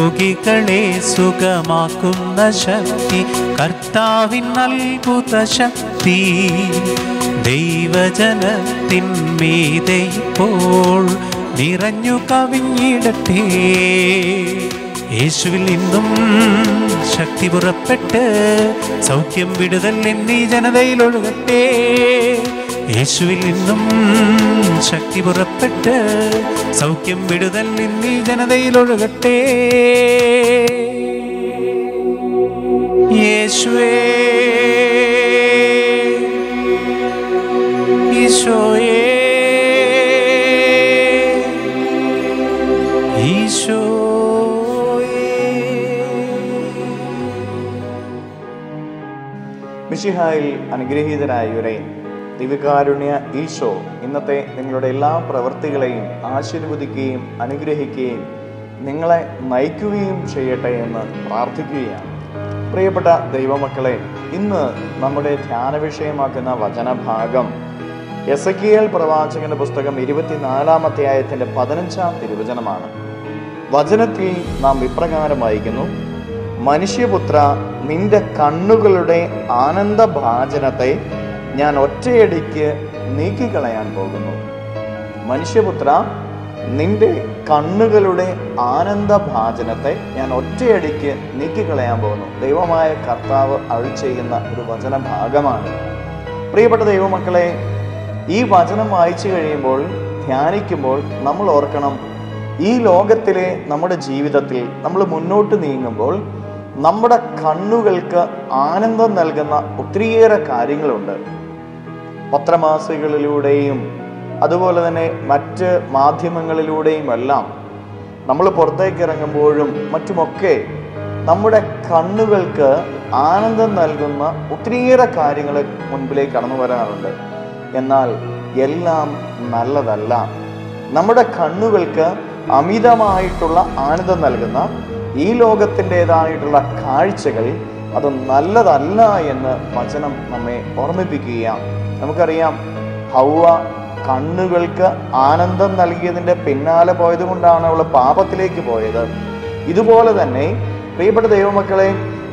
രോഗികളെ സുഖമാക്കുന്ന ശക്തി കർത്താവിൻ അത്ഭുത ശക്തി ദൈവജനത്തിന്മീതെ ഇപ്പോൾ നിറഞ്ഞു കവിഞ്ഞിടട്ടെ യേശുവിൽ നിന്നും ശക്തി പുറപ്പെട്ട് സൗഖ്യം വിടുതൽ എന്നീ ജനതയിൽ ഒഴുകട്ടെ യേശുവിൽ നിന്നും ശക്തി പുറപ്പെട്ട് സൗഖ്യം വിടുതൽ എന്നീ ജനതയിൽ ഒഴുകട്ടെ യേശുവേ ഈശോയേ ഈശോയേ മിഷിഹായിൽ അനുഗ്രഹീതരായവരെ ദിവ്യകാരുണ്യ ഈശോ ഇന്നത്തെ നിങ്ങളുടെ എല്ലാ പ്രവൃത്തികളെയും ആശീർവദിക്കുകയും അനുഗ്രഹിക്കുകയും നിങ്ങളെ നയിക്കുകയും ചെയ്യട്ടെ എന്ന് പ്രാർത്ഥിക്കുകയാണ് പ്രിയപ്പെട്ട ദൈവമക്കളെ ഇന്ന് നമ്മുടെ ധ്യാന വിഷയമാക്കുന്ന വചനഭാഗം എസ് പ്രവാചകന്റെ പുസ്തകം ഇരുപത്തിനാലാമത്തെ ആയത്തിന്റെ പതിനഞ്ചാം തിരുവചനമാണ് വചനത്തിൽ നാം ഇപ്രകാരം വായിക്കുന്നു മനുഷ്യപുത്ര നിന്റെ കണ്ണുകളുടെ ആനന്ദഭാജനത്തെ ഞാൻ ഒറ്റയടിക്ക് നീക്കിക്കളയാൻ പോകുന്നു മനുഷ്യപുത്ര നിന്റെ കണ്ണുകളുടെ ആനന്ദഭാജനത്തെ ഞാൻ ഒറ്റയടിക്ക് നീക്കിക്കളയാൻ പോകുന്നു ദൈവമായ കർത്താവ് അഴി ചെയ്യുന്ന ഒരു വചന ഭാഗമാണ് പ്രിയപ്പെട്ട ദൈവമക്കളെ ഈ വചനം വായിച്ചു കഴിയുമ്പോൾ ധ്യാനിക്കുമ്പോൾ നമ്മൾ ഓർക്കണം ഈ ലോകത്തിലെ നമ്മുടെ ജീവിതത്തിൽ നമ്മൾ മുന്നോട്ട് നീങ്ങുമ്പോൾ നമ്മുടെ കണ്ണുകൾക്ക് ആനന്ദം നൽകുന്ന ഒത്തിരിയേറെ കാര്യങ്ങളുണ്ട് പത്രമാസികളിലൂടെയും അതുപോലെ തന്നെ മറ്റ് മാധ്യമങ്ങളിലൂടെയും എല്ലാം നമ്മൾ പുറത്തേക്ക് ഇറങ്ങുമ്പോഴും മറ്റുമൊക്കെ നമ്മുടെ കണ്ണുകൾക്ക് ആനന്ദം നൽകുന്ന ഒത്തിരിയേറെ കാര്യങ്ങൾ മുൻപിലേക്ക് കടന്നു വരാറുണ്ട് എന്നാൽ എല്ലാം നല്ലതല്ല നമ്മുടെ കണ്ണുകൾക്ക് അമിതമായിട്ടുള്ള ആനന്ദം നൽകുന്ന ഈ ലോകത്തിൻ്റെതായിട്ടുള്ള കാഴ്ചകൾ അത് നല്ലതല്ല എന്ന് വചനം നമ്മെ ഓർമ്മിപ്പിക്കുകയാണ് നമുക്കറിയാം ഹൗവ കണ്ണുകൾക്ക് ആനന്ദം നൽകിയതിൻ്റെ പിന്നാലെ പോയത് കൊണ്ടാണ് അവൾ പാപത്തിലേക്ക് പോയത് ഇതുപോലെ തന്നെ പ്രിയപ്പെട്ട ദൈവമക്കളെ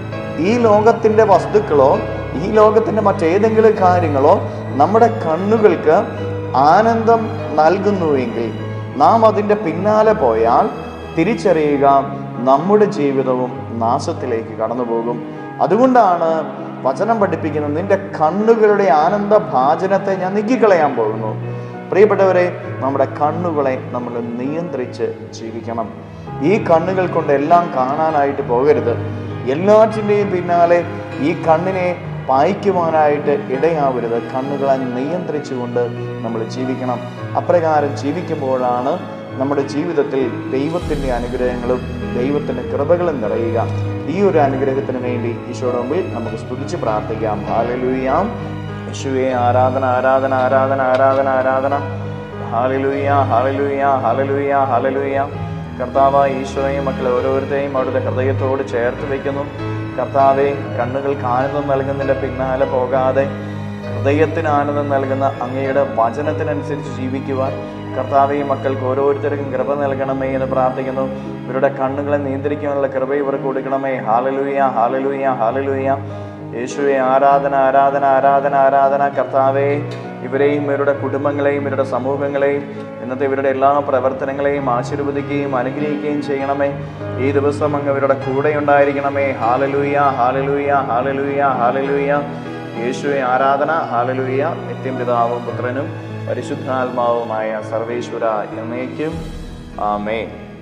ഈ ലോകത്തിൻ്റെ വസ്തുക്കളോ ഈ ലോകത്തിൻ്റെ മറ്റേതെങ്കിലും കാര്യങ്ങളോ നമ്മുടെ കണ്ണുകൾക്ക് ആനന്ദം നൽകുന്നുവെങ്കിൽ നാം അതിൻ്റെ പിന്നാലെ പോയാൽ തിരിച്ചറിയുക നമ്മുടെ ജീവിതവും നാശത്തിലേക്ക് കടന്നു പോകും അതുകൊണ്ടാണ് വചനം പഠിപ്പിക്കുന്നത് നിന്റെ കണ്ണുകളുടെ ആനന്ദ ഭാജനത്തെ ഞാൻ നീക്കിക്കളയാൻ പോകുന്നു പ്രിയപ്പെട്ടവരെ നമ്മുടെ കണ്ണുകളെ നമ്മൾ നിയന്ത്രിച്ച് ജീവിക്കണം ഈ കണ്ണുകൾ കൊണ്ട് എല്ലാം കാണാനായിട്ട് പോകരുത് എല്ലാറ്റിൻ്റെയും പിന്നാലെ ഈ കണ്ണിനെ പായിക്കുവാനായിട്ട് ഇടയാവരുത് കണ്ണുകളെ നിയന്ത്രിച്ചുകൊണ്ട് നമ്മൾ ജീവിക്കണം അപ്രകാരം ജീവിക്കുമ്പോഴാണ് നമ്മുടെ ജീവിതത്തിൽ ദൈവത്തിൻ്റെ അനുഗ്രഹങ്ങളും ദൈവത്തിൻ്റെ കൃപകളും നിറയുക ഈ ഒരു അനുഗ്രഹത്തിന് വേണ്ടി ഈശോയുടെ മുമ്പിൽ നമുക്ക് സ്തുതിച്ച് പ്രാർത്ഥിക്കാം ഹാലലുയാം യേശുവെ ആരാധന ആരാധന ആരാധന ആരാധന ആരാധന ഹാലലുയ ഹാലലുയ ഹാലലുയ ഹാലലുയ കർത്താവ് ഈശോയെയും മക്കളെ ഓരോരുത്തരെയും അവിടുത്തെ ഹൃദയത്തോട് ചേർത്ത് വയ്ക്കുന്നു കർത്താവെ കണ്ണുകൾക്ക് ആനന്ദം നൽകുന്നതിൻ്റെ പിന്നാലെ പോകാതെ ഹൃദയത്തിന് ആനന്ദം നൽകുന്ന അങ്ങയുടെ വചനത്തിനനുസരിച്ച് ജീവിക്കുവാൻ കർത്താവെ ഈ മക്കൾക്ക് ഓരോരുത്തർക്കും കൃപ നൽകണമേ എന്ന് പ്രാർത്ഥിക്കുന്നു ഇവരുടെ കണ്ണുകളെ നിയന്ത്രിക്കാനുള്ള കൃപ ഇവർക്ക് കൊടുക്കണമേ ഹാലലൂയ ഹാലലൂയ ഹാലലൂയ യേശുവെ ആരാധന ആരാധന ആരാധന ആരാധന കർത്താവെ ഇവരെയും ഇവരുടെ കുടുംബങ്ങളെയും ഇവരുടെ സമൂഹങ്ങളെയും ഇന്നത്തെ ഇവരുടെ എല്ലാ പ്രവർത്തനങ്ങളെയും ആശീർവദിക്കുകയും അനുഗ്രഹിക്കുകയും ചെയ്യണമേ ഈ ദിവസം അങ്ങ് ഇവരുടെ കൂടെ ഉണ്ടായിരിക്കണമേ ഹാലലൂയ ഹാലലൂയ ഹാലലൂയ ഹാലലൂയ യേശുവെ ആരാധന ഹാലലൂയ നിത്യം പിതാവും പുത്രനും പരിശുദ്ധാത്മാവുമായ സർവേശ്വര എന്നേക്കും ആമേ